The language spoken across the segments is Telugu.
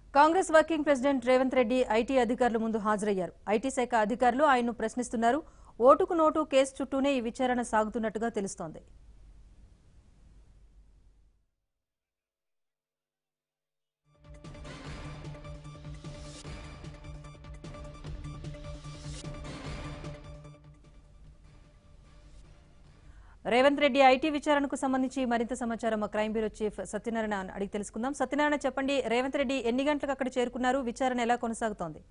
Congress working president Revanth Reddy IT అధికారుల ముందు హాజరయ్యారు ఐటీ శాఖ అధికారులు ఆయన్ను ప్రశ్నిస్తున్నారు ఓటుకు నోటు కేసు చుట్టూనే ఈ విచారణ సాగుతున్నట్టుగా తెలుస్తోంది రేవంత్ రెడ్డి ఐటీ విచారణకు సంబంధించి మరింత సమాచారం మా క్రైమ్ బ్యూరో చీఫ్ సత్యనారాయణ అడిగి తెలుసుకుందాం సత్యనారాయణ చెప్పండి రేవంత్ రెడ్డి ఎన్ని గంటలకు అక్కడ చేరుకున్నారు విచారణ ఎలా కొనసాగుతోంది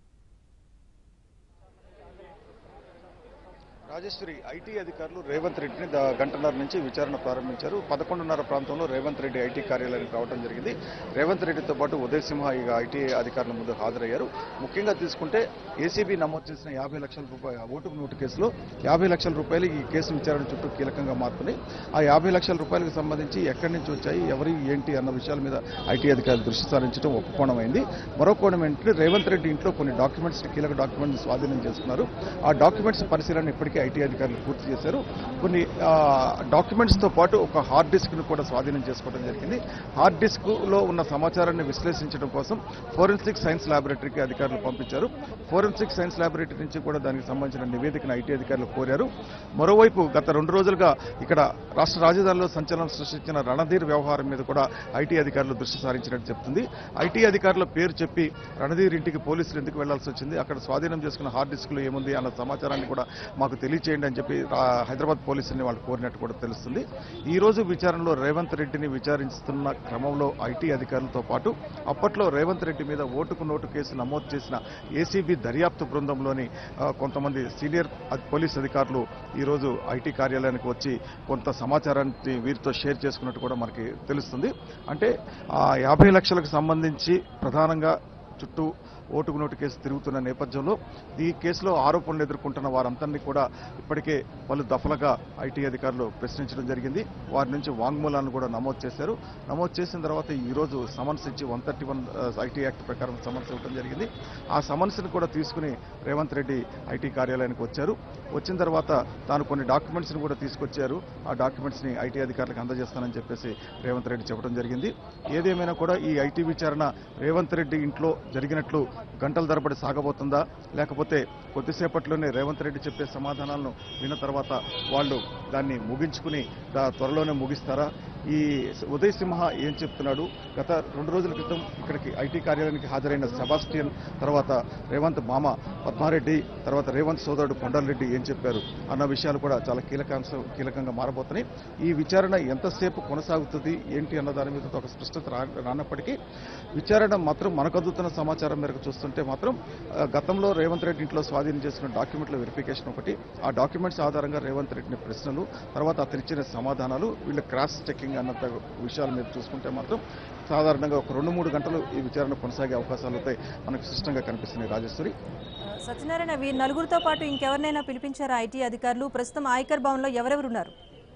రాజేశ్వరి ఐటీ అధికారులు రేవంత్ రెడ్డిని ద- గంటన్నర నుంచి విచారణ ప్రారంభించారు పదకొండున్నర ప్రాంతంలో రేవంత్ రెడ్డి ఐటీ కార్యాలయానికి రావడం జరిగింది రేవంత్ రెడ్డితో పాటు ఉదయ్ సింహ ఇక ఐటీ అధికారుల ముందు హాజరయ్యారు ముఖ్యంగా తీసుకుంటే ఏసీబీ నమోదు చేసిన యాభై లక్షల రూపాయల ఓటుకు నోటు కేసులో యాభై లక్షల రూపాయలు ఈ కేసు విచారణ చుట్టూ కీలకంగా మారుతున్నాయి ఆ యాభై లక్షల రూపాయలకు సంబంధించి ఎక్కడి నుంచి వచ్చాయి ఎవరి ఏంటి అన్న విషయాల మీద ఐటీ అధికారులు దృష్టి సారించడం ఒక కోణమైంది మరో కోణం ఏంటంటే రేవంత్ రెడ్డి ఇంట్లో కొన్ని డాక్యుమెంట్స్ కీలక డాక్యుమెంట్స్ స్వాధీనం చేసుకున్నారు ఆ డాక్యుమెంట్స్ పరిశీలన ఇప్పటికే ఐటీ అధికారులు పూర్తి చేశారు కొన్ని డాక్యుమెంట్స్ తో పాటు ఒక హార్డ్ డిస్క్ ను కూడా స్వాధీనం చేసుకోవడం జరిగింది హార్డ్ డిస్క్ లో ఉన్న సమాచారాన్ని విశ్లేషించడం కోసం ఫోరెన్సిక్ సైన్స్ ల్యాబొరేటరీకి అధికారులు పంపించారు ఫోరెన్సిక్ సైన్స్ ల్యాబొరేటరీ నుంచి కూడా దానికి సంబంధించిన నివేదికను ఐటీ అధికారులు కోరారు మరోవైపు గత రెండు రోజులుగా ఇక్కడ రాష్ట్ర రాజధానిలో సంచలనం సృష్టించిన రణధీర్ వ్యవహారం మీద కూడా ఐటీ అధికారులు దృష్టి సారించినట్టు చెప్తుంది ఐటీ అధికారుల పేరు చెప్పి రణధీర్ ఇంటికి పోలీసులు ఎందుకు వెళ్లాల్సి వచ్చింది అక్కడ స్వాధీనం చేసుకున్న హార్డ్ డిస్క్లో ఏముంది అన్న సమాచారాన్ని కూడా మాకు తెలియచేయండి అని చెప్పి రా- హైదరాబాద్ పోలీసుల్ని వాళ్ళు కోరినట్టు కూడా తెలుస్తుంది ఈ రోజు విచారణలో రేవంత్ రెడ్డిని విచారిస్తున్న క్రమంలో ఐటీ అధికారులతో పాటు అప్పట్లో రేవంత్ రెడ్డి మీద ఓటుకు నోటు కేసు నమోదు చేసిన ఏసీబీ దర్యాప్తు బృందంలోని ఆ, కొంతమంది సీనియర్ అధి- పోలీస్ అధికారులు ఈరోజు ఐటీ కార్యాలయానికి వచ్చి కొంత సమాచారాన్ని వీరితో షేర్ చేసుకున్నట్టు కూడా మనకి తెలుస్తుంది అంటే ఆ యాభై లక్షలకు సంబంధించి ప్రధానంగా చుట్టూ ఓటుకు నోటు కేసు తిరుగుతున్న నేపథ్యంలో ఈ కేసులో ఆరోపణలు ఎదుర్కొంటున్న వారందరినీ కూడా ఇప్పటికే పలు దఫలుగా ఐటీ అధికారులు ప్రశ్నించడం జరిగింది వారి నుంచి వాంగ్మూలాలను కూడా నమోదు చేశారు నమోదు చేసిన తర్వాత ఈ రోజు సమన్స్ ఇచ్చి one thirty one IT act ప్రకారం సమన్స్ ఇవ్వడం జరిగింది ఆ సమన్స్ని కూడా తీసుకుని రేవంత్ రెడ్డి ఐటీ కార్యాలయానికి వచ్చారు వచ్చిన తర్వాత తాను కొన్ని డాక్యుమెంట్స్ని కూడా తీసుకొచ్చారు ఆ డాక్యుమెంట్స్ని ఐటీ అధికారులకు అందజేస్తానని చెప్పేసి రేవంత్ రెడ్డి చెప్పడం జరిగింది ఏదేమైనా కూడా ఈ ఐటీ విచారణ రేవంత్ రెడ్డి ఇంట్లో జరిగినట్లు గంటల తరబడి సాగబోతుందా లేకపోతే కొద్దిసేపట్లోనే రేవంత్ రెడ్డి చెప్పే సమాధానాలను విన్న తర్వాత వాళ్ళు దాన్ని ముగించుకుని దా- త్వరలోనే ముగిస్తారా ఈ ఉదయ్ సింహ ఏం చెప్తున్నాడు గత రెండు రోజుల క్రితం ఇక్కడికి ఐటీ కార్యాలయానికి హాజరైన సెబాస్టియన్ తర్వాత రేవంత్ మామ పద్మారెడ్డి తర్వాత రేవంత్ సోదరుడు కొండలరెడ్డి ఏం చెప్పారు అన్న విషయాలు కూడా చాలా కీలకాంశం కీలకంగా మారబోతున్నాయి ఈ విచారణ ఎంతసేపు కొనసాగుతుంది ఏంటి అన్న దాని మీద ఒక స్పష్టత రా- రానప్పటికీ విచారణ మాత్రం మనకు అందుతున్న సమాచారం మేరకు చూస్తుంటే మాత్రం ఆ, గతంలో రేవంత్ రెడ్డి ఇంట్లో స్వాధీనం చేసిన డాక్యుమెంట్ల వెరిఫికేషన్ ఒకటి ఆ డాక్యుమెంట్స్ ఆధారంగా రేవంత్ రెడ్డిని ప్రశ్నలు తర్వాత అతను ఇచ్చిన సమాధానాలు వీళ్ళ క్రాస్ చెకింగ్ అన్నంత విషయాల మీద చూసుకుంటే మాత్రం సాధారణంగా ఒక రెండు మూడు గంటలు ఈ విచారణ కొనసాగే అవకాశాలు అయితే మనకు స్పష్టంగా కనిపిస్తున్నాయి రాజేశ్వరి సత్యనారాయణ వీరి నలుగురితో పాటు ఇంకెవరినైనా పిలిపించారా ఐటీ అధికారులు ప్రస్తుతం ఆయకర్ భవన్లో ఎవరెవరున్నారు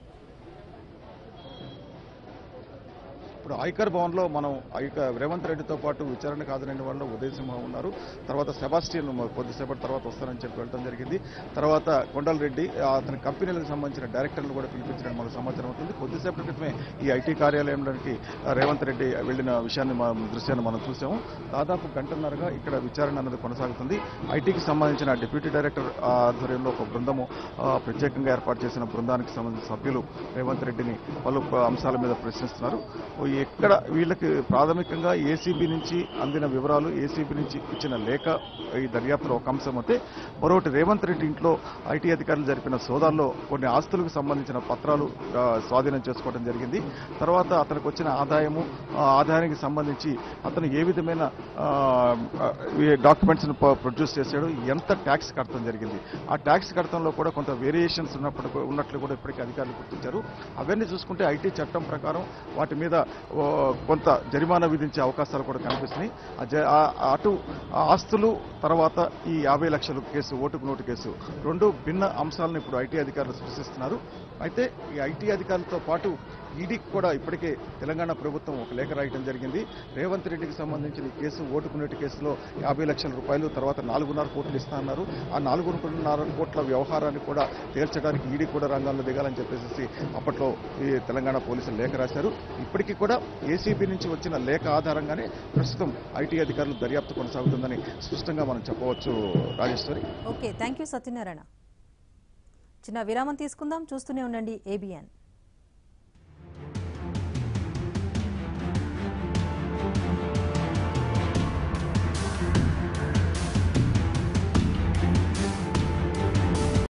ఇప్పుడు ఐకర్ భవన్లో మనం ఐక రేవంత్ రెడ్డితో పాటు విచారణకు హాజరైన వాళ్ళు ఉదయ్ సింహ ఉన్నారు తర్వాత సెబాస్టియన్ కొద్దిసేపటి తర్వాత వస్తారని చెప్పి వెళ్ళడం జరిగింది తర్వాత కొండల్ రెడ్డి ఆ, అతని కంపెనీలకు సంబంధించిన డైరెక్టర్లు కూడా పిలిపించడం మనకు సమాచారం అవుతుంది కొద్దిసేపటి క్రితమే ఈ ఐటీ కార్యాలయంలోకి ఆ, రేవంత్ రెడ్డి వెళ్ళిన విషయాన్ని మనం దృశ్యాన్ని మనం చూసాము దాదాపు గంటన్నరగా ఇక్కడ విచారణ అన్నది కొనసాగుతుంది ఐటీకి సంబంధించిన డిప్యూటీ డైరెక్టర్ ఆధ్వర్యంలో ఒక బృందము ఆ, ప్రత్యేకంగా ఏర్పాటు చేసిన బృందానికి సంబంధించిన సభ్యులు రేవంత్ రెడ్డిని పలు ప- అంశాల మీద ప్రశ్నిస్తున్నారు ఓ ఎక్కడ వీళ్ళకి ప్రాథమికంగా ఏసీబీ నుంచి అందిన వివరాలు ఏసీబీ నుంచి ఇచ్చిన లేఖ ఈ దర్యాప్తులో ఒక అంశం అయితే మరొకటి రేవంత్ రెడ్డి ఇంట్లో ఐటీ అధికారులు జరిపిన సోదాల్లో కొన్ని ఆస్తులకు సంబంధించిన పత్రాలు ఆ, స్వాధీనం చేసుకోవడం జరిగింది తర్వాత అతనికి వచ్చిన ఆదాయము ఆ ఆదాయానికి సంబంధించి అతను ఏ విధమైన డాక్యుమెంట్స్ను ప్రొడ్యూస్ చేశాడు ఎంత ట్యాక్స్ కడతం జరిగింది ఆ ట్యాక్స్ కడతంలో కూడా కొంత వేరియేషన్స్ ఉన్నప్పుడు ఉన్నట్లు కూడా ఇప్పటికీ అధికారులు గుర్తించారు అవన్నీ చూసుకుంటే ఐటీ చట్టం ప్రకారం వాటి మీద ఓ, కొంత జరిమానా విధించే అవకాశాలు కూడా కనిపిస్తున్నాయి ఆ జ- ఆ- అటు ఆ ఆస్తులు తర్వాత ఈ యాభై లక్షల కేసు ఓటుకు నోటు కేసు రెండు భిన్న అంశాలను ఇప్పుడు ఐటీ అధికారులు సృష్టిస్తున్నారు అయితే ఈ ఐటీ అధికారులతో పాటు ఈడీకి కూడా ఇప్పటికే తెలంగాణ ప్రభుత్వం ఒక లేఖ రాయటం జరిగింది రేవంత్ రెడ్డికి సంబంధించిన ఈ కేసు ఓటుకునేటి కేసులో యాభై లక్షల రూపాయలు తర్వాత నాలుగున్నర కోట్లు ఇస్తా అన్నారు ఆ నాలుగున్నర కోట్ల వ్యవహారాన్ని కూడా తేల్చడానికి ఈడీ కూడా రంగంలో దిగాలని చెప్పేసి అప్పట్లో ఈ తెలంగాణ పోలీసులు లేఖ రాశారు ఇప్పటికీ కూడా ఏసీబీ నుంచి వచ్చిన లేఖ ఆధారంగానే ప్రస్తుతం ఐటీ అధికారులు దర్యాప్తు కొనసాగుతుందని స్పష్టంగా మనం చెప్పవచ్చు Rajeshwari okay thank you Satyanarayana చిన్న విరామం తీసుకుందాం చూస్తూనే ఉండండి ఏబిఎన్